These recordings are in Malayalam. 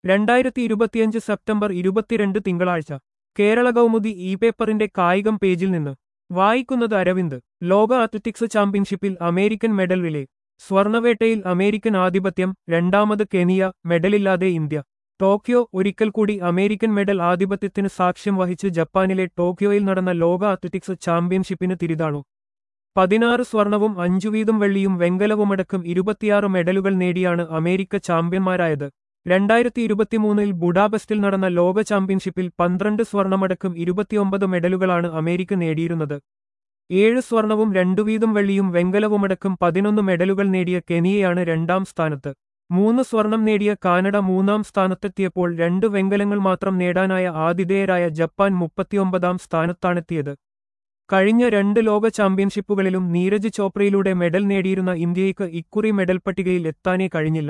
രണ്ടായിരത്തി ഇരുപത്തിയഞ്ച് സെപ്റ്റംബർ ഇരുപത്തിരണ്ട് തിങ്കളാഴ്ച കേരള കൗമുദി ഇ പേപ്പറിന്റെ കായികം പേജിൽ നിന്ന് വായിക്കുന്നത് അരവിന്ദ് ലോക അത്ലറ്റിക്സ് ചാമ്പ്യൻഷിപ്പിൽ അമേരിക്കൻ മെഡൽ റിലേ സ്വർണവേട്ടയിൽ അമേരിക്കൻ ആധിപത്യം രണ്ടാമത് കെനിയ മെഡലില്ലാതെ ഇന്ത്യ ടോക്കിയോ ഒരിക്കൽ കൂടി അമേരിക്കൻ മെഡൽ ആധിപത്യത്തിന് സാക്ഷ്യം വഹിച്ച് ജപ്പാനിലെ ടോക്കിയോയിൽ നടന്ന ലോക അത്ലറ്റിക്സ് ചാമ്പ്യൻഷിപ്പിന് തിരിതാണു പതിനാറ് സ്വർണവും അഞ്ചു വീതം വെള്ളിയും വെങ്കലവുമടക്കം ഇരുപത്തിയാറ് മെഡലുകൾ നേടിയാണ് അമേരിക്ക ചാമ്പ്യന്മാരായത് രണ്ടായിരത്തി ഇരുപത്തിമൂന്നിൽ ബുഡാപെസ്റ്റിൽ നടന്ന ലോക ചാമ്പ്യൻഷിപ്പിൽ പന്ത്രണ്ട് സ്വർണമടക്കം ഇരുപത്തിയൊമ്പത് മെഡലുകളാണ് അമേരിക്ക നേടിയിരുന്നത് ഏഴ് സ്വർണവും രണ്ടു വീതം വെള്ളിയും വെങ്കലവുമടക്കം പതിനൊന്ന് മെഡലുകൾ നേടിയ കെനിയയാണ് രണ്ടാം സ്ഥാനത്ത് മൂന്ന് സ്വർണം നേടിയ കാനഡ മൂന്നാം സ്ഥാനത്തെത്തിയപ്പോൾ രണ്ട് വെങ്കലങ്ങൾ മാത്രം നേടാനായ ആതിഥേയരായ ജപ്പാൻ മുപ്പത്തിയൊമ്പതാം സ്ഥാനത്താണെത്തിയത് കഴിഞ്ഞ രണ്ട് ലോക ചാമ്പ്യൻഷിപ്പുകളിലും നീരജ് ചോപ്രയിലൂടെ മെഡൽ നേടിയിരുന്ന ഇന്ത്യയ്ക്ക് ഇക്കുറി മെഡൽ പട്ടികയിൽ എത്താനേ കഴിഞ്ഞില്ല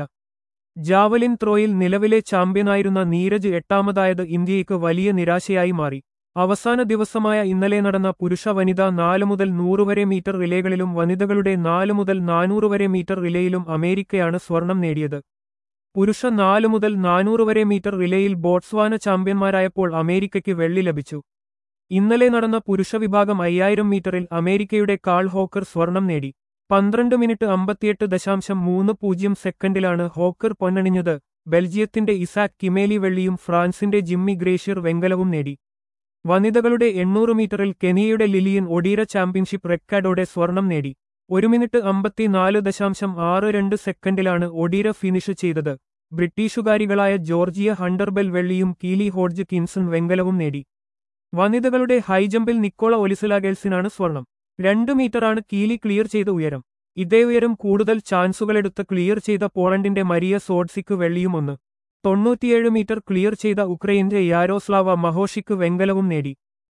ജാവലിൻ ത്രോയിൽ നിലവിലെ ചാമ്പ്യനായിരുന്ന നീരജ് എട്ടാമതായത് ഇന്ത്യയ്ക്ക് വലിയ നിരാശയായി മാറി അവസാന ദിവസമായ ഇന്നലെ നടന്ന പുരുഷ വനിതാ നാല് മുതൽ നൂറ് വരെ മീറ്റർ റിലേകളിലും വനിതകളുടെ നാല് മുതൽ നാനൂറ് വരെ മീറ്റർ റിലേയിലും അമേരിക്കയാണ് സ്വർണം നേടിയത് പുരുഷ നാല് മുതൽ നാനൂറ് വരെ മീറ്റർ റിലേയിൽ ബോട്സ്വാന ചാമ്പ്യന്മാരായപ്പോൾ അമേരിക്കയ്ക്ക് വെള്ളി ലഭിച്ചു ഇന്നലെ നടന്ന പുരുഷ വിഭാഗം അയ്യായിരം മീറ്ററിൽ അമേരിക്കയുടെ കാൾ ഹോക്കർ സ്വർണം നേടി പന്ത്രണ്ട് മിനിറ്റ് അമ്പത്തിയെട്ട് ദശാംശം മൂന്ന് പൂജ്യം സെക്കൻഡിലാണ് ഹോക്കർ പൊന്നണിഞ്ഞത് ബെൽജിയത്തിന്റെ ഇസാക് കിമേലി വെള്ളിയും ഫ്രാൻസിന്റെ ജിമ്മി ഗ്രേഷ്യർ വെങ്കലവും നേടി വനിതകളുടെ എണ്ണൂറ് മീറ്ററിൽ കെനിയയുടെ ലിലിയൻ ഒഡീര ചാമ്പ്യൻഷിപ്പ് റെക്കോർഡോടെ സ്വർണം നേടി ഒരു മിനിറ്റ് അമ്പത്തിനാല് ദശാംശം ആറ് രണ്ട് സെക്കൻഡിലാണ് ഒഡീര ഫിനിഷ് ചെയ്തത് ബ്രിട്ടീഷുകാരികളായ ജോർജിയ ഹണ്ടർബെൽ വെള്ളിയും കീലി ഹോഡ്ജ് കിൻസൺ വെങ്കലവും നേടി വനിതകളുടെ ഹൈജമ്പിൽ നിക്കോള ഒലിസലാഗേൽസിനാണ് സ്വർണം രണ്ട് മീറ്ററാണ് കീലി ക്ലിയർ ചെയ്ത ഉയരം ഇതേ ഉയരം കൂടുതൽ ചാൻസുകളെടുത്ത് ക്ലിയർ ചെയ്ത പോളണ്ടിന്റെ മരിയ സോഡ്സിക്ക് വെള്ളിയും ഒന്ന് തൊണ്ണൂറ്റിയേഴ് മീറ്റർ ക്ലിയർ ചെയ്ത ഉക്രൈന്റെ യാരോസ്ലാവ മഹോഷിക്ക് വെങ്കലവും നേടി